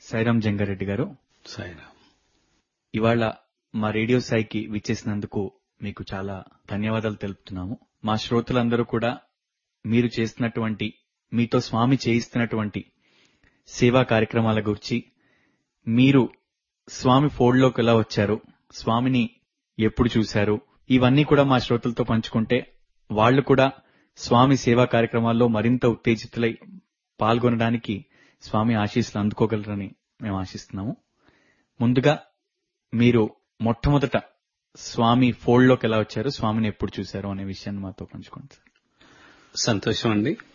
సైరామ్ జంగారెడ్డి గారు సాయిరామ్ ఇవాళ మా రేడియో సాయికి విచ్చేసినందుకు మీకు చాలా ధన్యవాదాలు తెలుపుతున్నాము మా శ్రోతలందరూ కూడా మీరు చేస్తున్నటువంటి మీతో స్వామి చేయిస్తున్నటువంటి సేవా కార్యక్రమాల గురించి మీరు స్వామి ఫోల్డ్లోకి ఎలా వచ్చారు స్వామిని ఎప్పుడు చూశారు ఇవన్నీ కూడా మా శ్రోతలతో పంచుకుంటే వాళ్ళు కూడా స్వామి సేవా కార్యక్రమాల్లో మరింత ఉత్తేజితులై పాల్గొనడానికి స్వామి ఆశీస్సులు అందుకోగలరని మేము ఆశిస్తున్నాము ముందుగా మీరు మొట్టమొదట స్వామి ఫోల్డ్లోకి ఎలా వచ్చారు స్వామిని ఎప్పుడు చూశారు అనే విషయాన్ని మాతో పంచుకోండి సార్ సంతోషం అండి